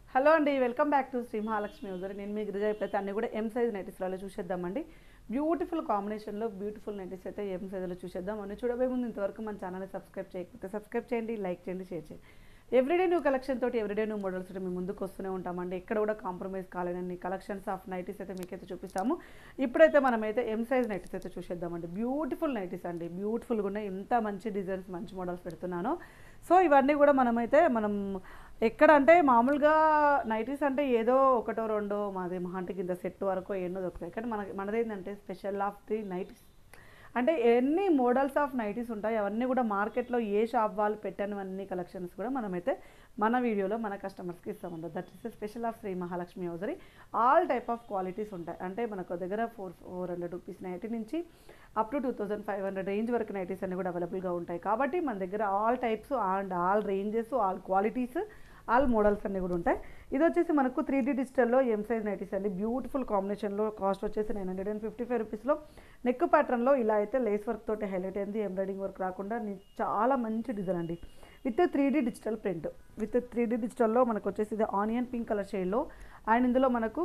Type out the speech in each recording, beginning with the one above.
hello అండి welcome back to Shri Mahalakshmi ఉదరి నేను మీ గిరిజా ఇప్పుడైతే అన్ని కూడా ఎం సైజ్ నైటీస్లలో చూసేద్దామండి బ్యూటిఫుల్ కాంబినేషన్లో బ్యూటిఫుల్ నైటీస్ అయితే ఎం సైజులో చూసేద్దాం అన్ని చూడబోయే ముందు ఇంతవరకు మన ఛానల్ని సబ్స్క్రైబ్ చేయకపోతే సబ్స్క్రైబ్ చేయండి లైక్ చేయండి షేర్ చేయండి ఎవ్రీడే న్యూ కలెక్షన్ తోటి ఎవ్రీడే న్యూ మోడల్స్ తోటి మేము ముందుకు వస్తూనే ఉంటామండి ఎక్కడ కూడా కాంప్రమైజ్ కాలేనన్ని కలెక్షన్స్ ఆఫ్ నైటీస్ అయితే మీకైతే చూపిస్తాము ఇప్పుడైతే మనమైతే ఎం సైజ్ నైటీస్ అయితే చూసేద్దామండి బ్యూటిఫుల్ నైటీస్ అండి బ్యూటిఫుల్గా ఉన్నాయి ఎంత మంచి డిజైన్స్ మంచి మోడల్స్ పెడుతున్నానో సో ఇవన్నీ కూడా మనమైతే మనం ఎక్కడ అంటే మామూలుగా నైటీస్ అంటే ఏదో ఒకటో రెండో మాది మహాంటి కింద సెట్ వరకు ఎన్నో దొరుకుతాయి కానీ మన మనదేంటంటే స్పెషల్ ఆఫ్ ది నైటీస్ అంటే ఎన్ని మోడల్స్ ఆఫ్ నైటీస్ ఉంటాయి అవన్నీ కూడా మార్కెట్లో ఏ షాప్ వాళ్ళు పెట్టినవన్నీ కలెక్షన్స్ కూడా మనమైతే మన వీడియోలో మన కస్టమర్స్కి ఇస్తామంట that is special of Shri Mahalakshmi hosiery all type of qualities ఉంటాయి అంటే మనకు దగ్గర four four hundred rupees nighty నుంచి up to two thousand five hundred range వరకు నైటీస్ అన్ని కూడా అవైలబుల్గా ఉంటాయి కాబట్టి మన దగ్గర all types and all ranges all qualities all models అన్నీ కూడా ఉంటాయి ఇది వచ్చేసి మనకు త్రీ డీ డిజిటల్లో ఎం సైజ్ నైటీస్ అండి బ్యూటిఫుల్ కాంబినేషన్లో కాస్ట్ వచ్చేసి nine hundred and fifty five రూపీస్లో నెక్ ప్యాటర్న్లో ఇలా అయితే లేస్ వర్క్ తోటి హైలైట్ అయింది ఎంబ్రాయిడింగ్ వర్క్ రాకుండా ని- చాలా మంచి డిజైన్ అండి with three D digital print with three D డిజిటల్లో మనకు వచ్చేసి ఇది ఆనియన్ పింక్ కలర్ షేడ్లో అండ్ ఇందులో మనకు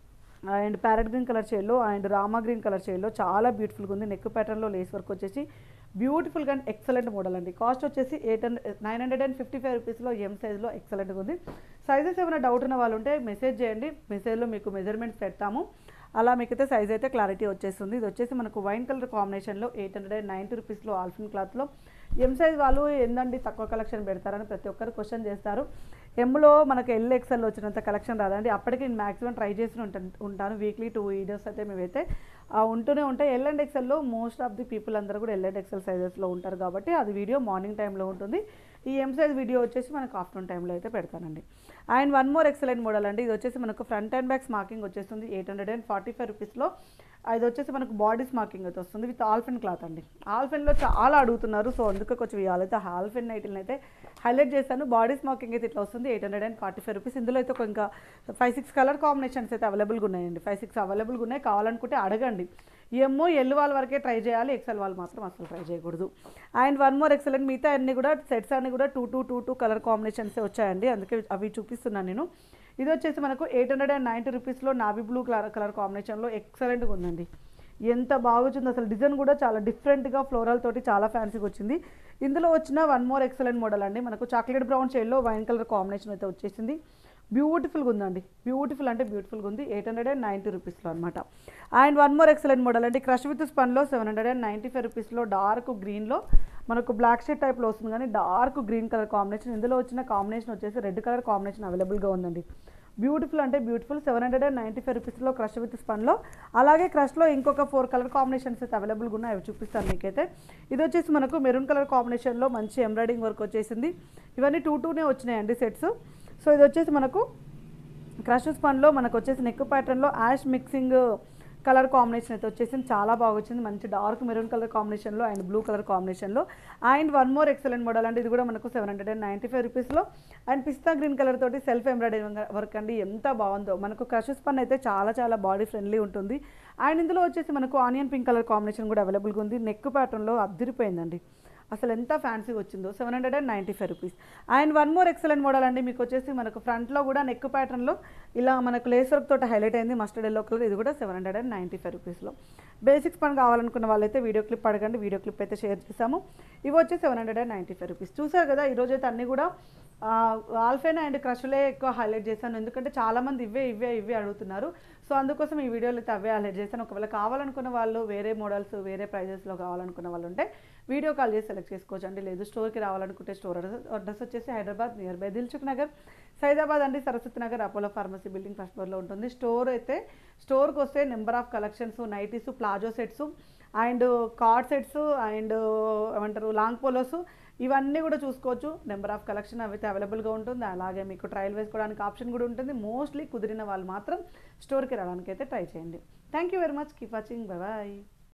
అండ్ ప్యారెట్ గ్రీన్ కలర్ షేడ్లో అండ్ రామా గ్రీన్ కలర్ షేడ్లో చాలా బ్యూటిఫుల్గా ఉంది నెక్ ప్యాటర్న్లో లేస్ వర్క్ వచ్చేసి బ్యూటిఫుల్గా అండ్ ఎక్సలెంట్ మోడల్ అండి కాస్ట్ వచ్చేసి eight hundred nine hundred and fifty five రూపీస్లో ఎం సైజ్లో ఎక్సలెంట్గా ఉంది సైజెస్ ఏమైనా డౌట్ ఉన్న వాళ్ళు ఉంటే మెసేజ్ చేయండి మెసేజ్లో మీకు మెజర్మెంట్స్ పెడతాము అలా మీకైతే సైజ్ అయితే క్లారిటీ వచ్చేస్తుంది ఇది వచ్చేసి మనకు వైన్ కలర్ కాంబినేషన్లో ఎయిట్ హండ్రెడ్ అండ్ నైంటీ రూపీస్లో ఆల్ఫిన్ క్లాత్లో ఎం సైజ్ వాళ్ళు ఏందండి తక్కువ కలెక్షన్ పెడతారని ప్రతి ఒక్కరు క్వశ్చన్ చేస్తారు ఎమ్లో మనకు ఎల్ ఎక్సెల్ వచ్చినంత కలెక్షన్ రాదండి అప్పటికి నేను మ్యాక్సిమం ట్రై చేసి ఉంటాను ఉంటాను వీక్లీ టూ వీడియోస్ అయితే మేమైతే ఆ, ఉంటూనే ఉంటాయి ఎల్ అండ్ ఎక్సెల్లో మోస్ట్ ఆఫ్ ది పీపుల్ అందరూ కూడా ఎల్ అండ్ ఎక్సెల్ సైజెస్లో ఉంటారు కాబట్టి అది వీడియో మార్నింగ్ టైంలో ఉంటుంది ఈ ఎం సైజ్ వీడియో వచ్చేసి మనకు ఆఫ్టర్నూన్ టైంలో అయితే పెడతానండి and one more excellent model అండి ఇది వచ్చేసి మనకు ఫ్రంట్ అండ్ బ్యాక్స్ మార్కింగ్ వచ్చేస్తుంది eight hundred and forty five రూపీస్లో ఇది వచ్చేసి మనకు బాడీస్ మార్కింగ్ అయితే వస్తుంది విత్ ఆల్ఫెన్ క్లాత్ అండి ఆల్ఫెన్లో చాలా అడుగుతున్నారు సో అందుకే కొంచెం ఇవాళైతే ఆల్ఫెన్ నైటిల్ని అయితే హైలైట్ చేశాను బాడీస్ మార్కింగ్ అయితే ఇట్లా వస్తుంది eight hundred and forty five rupees ఇందులో అయితే ఒక ఇంకా ఫైవ్ సిక్స్ కలర్ కాంబినేషన్స్ అయితే అవైలబుల్గా ఉన్నాయండి ఫైవ్ సిక్స్ అవైలబుల్గా ఉన్నాయి కావాలనుకుంటే అడగండి ఏమో ఎల్ వాళ్ళ వరకే ట్రై చేయాలి ఎక్సెల్ వాళ్ళు మాత్రం అసలు ట్రై చేయకూడదు అండ్ వన్ మోర్ ఎక్సలెంట్ మిగతా అన్ని కూడా సెట్స్ అన్ని కూడా two two two two colour combinations వచ్చాయండి అందుకే అవి చూపిస్తున్నాను నేను ఇది వచ్చేసి మనకు ఎయిట్ హండ్రెడ్ అండ్ నైంటీ రూపీస్లో నావీ బ్లూ కలర్ కలర్ కాంబినేషన్లో ఎక్సలెంట్గా ఉందండి ఎంత బాగుంది అసలు డిజైన్ కూడా చాలా డిఫరెంట్గా ఫ్లోరల్ తోటి చాలా ఫ్యాన్సీగా వచ్చింది ఇందులో వచ్చిన వన్ మోర్ ఎక్సలెంట్ మోడల్ అండి మనకు చాక్లెట్ బ్రౌన్ షేడ్లో వైన్ కలర్ కాంబినేషన్ అయితే వచ్చేసింది బ్యూటిఫుల్గా ఉందండి బ్యూటిఫుల్ అంటే బ్యూటిఫుల్గా ఉంది ఎయిట్ హండ్రెడ్ అండ్ నైంటీ రూపీస్లో అనమాట and one more excellent model అండి క్రష్ విత్ స్పన్లో seven hundred and ninety five రూపీస్లో డార్క్ గ్రీన్లో మనకు బ్లాక్ షేడ్ టైప్లో వస్తుంది కానీ డార్క్ గ్రీన్ కలర్ కాంబినేషన్ ఇందులో వచ్చిన కాంబినేషన్ వచ్చేసి రెడ్ కలర్ కాంబినేషన్ అవైలబుల్గా ఉందండి బ్యూటిఫుల్ అంటే beautiful seven hundred and ninety five రూపీస్లో క్రష్ విత్ స్పన్లో అలాగే క్రష్లో ఇంకొక ఫోర్ కలర్ కాంబినేషన్స్ అయితే అవైలబుల్గా ఉన్నాయి అవి చూపిస్తాను మీకైతే ఇది వచ్చేసి మనకు మెరూన్ కలర్ కాంబినేషన్లో మంచి ఎంబ్రాయిడింగ్ వర్క్ వచ్చేసింది ఇవన్నీ టూ టూనే వచ్చినాయండి సెట్స్ సో ఇది వచ్చేసి మనకు క్రష్ స్పన్లో మనకు వచ్చేసి నెక్ ప్యాటర్న్లో యాష్ మిక్సింగ్ కలర్ కాంబినేషన్ అయితే వచ్చేసింది చాలా బాగా వచ్చింది మంచి డార్క్ మెరూన్ కలర్ కాంబినేషన్లో అండ్ బ్లూ కలర్ కాంబినేషన్లో and one more excellent model అండి ఇది కూడా మనకు seven hundred and ninety five రూపీస్లో అండ్ పిస్తా గ్రీన్ కలర్ తోటి సెల్ఫ్ ఎంబ్రాయిడరింగ్ వర్క్ అండి ఎంత బాగుందో మనకు క్రష్ స్పన్ అయితే చాలా చాలా బాడీ ఫ్రెండ్లీ ఉంటుంది అండ్ ఇందులో వచ్చేసి మనకు ఆనియన్ పింక్ కలర్ కాంబినేషన్ కూడా అవైలబుల్గా ఉంది నెక్ ప్యాటర్న్లో అద్దరిపోయిందండి అసలు ఎంత ఫ్యాన్సీ వచ్చిందో seven hundred and ninety five rupees and one more excellent model అండి మీకు వచ్చేసి మనకు ఫ్రంట్లో కూడా నెక్ ప్యాటర్న్లో ఇలా మనకు లేస్ వర్క్ తోటి హైలైట్ అయింది మస్టర్డ్ ఎల్లో కలర్ ఇది కూడా seven hundred and ninety five రూపీస్లో బేసిక్స్ పని కావాలనుకున్న వాళ్ళైతే వీడియో క్లిప్ అడగండి వీడియో క్లిప్ అయితే షేర్ చేసాము ఇవి వచ్చి seven hundred and ninety five rupees చూసారు కదా ఈరోజు అయితే అన్నీ కూడా ఆల్ఫైన్ అండ్ క్రష్లే ఎక్కువ హైలైట్ చేశాను ఎందుకంటే చాలామంది ఇవే ఇవే ఇవే అడుగుతున్నారు సో అందుకోసం ఈ వీడియోలో అయితే అవే హైలైట్ చేశాను ఒకవేళ కావాలనుకున్న వాళ్ళు వేరే మోడల్స్ వేరే ప్రైజెస్లో కావాలనుకున్న వాళ్ళు ఉంటే వీడియో కాల్ చేసి సెలెక్ట్ చేసుకోవచ్చు అండి లేదు స్టోర్కి రావాలనుకుంటే స్టోర్ అడ్రస్ వచ్చేసి హైదరాబాద్ నియర్ బై దిల్చుక్ నగర్ సైదాబాద్ అండి Saraswati Nagar Apollo pharmacy building first ఫ్లోర్లో ఉంటుంది స్టోర్ అయితే స్టోర్కి వస్తే number of collections nighties palazzo sets and cord sets and ఏమంటారు లాంగ్ పోలోస్ ఇవన్నీ కూడా చూసుకోవచ్చు నెంబర్ ఆఫ్ కలెక్షన్ అయితే అవైలబుల్గా ఉంటుంది అలాగే మీకు ట్రయల్ వేసుకోవడానికి ఆప్షన్ కూడా ఉంటుంది మోస్ట్లీ కుదిరిన వాళ్ళు మాత్రం స్టోర్కి రావడానికి అయితే ట్రై చేయండి thank you very much keep watching bye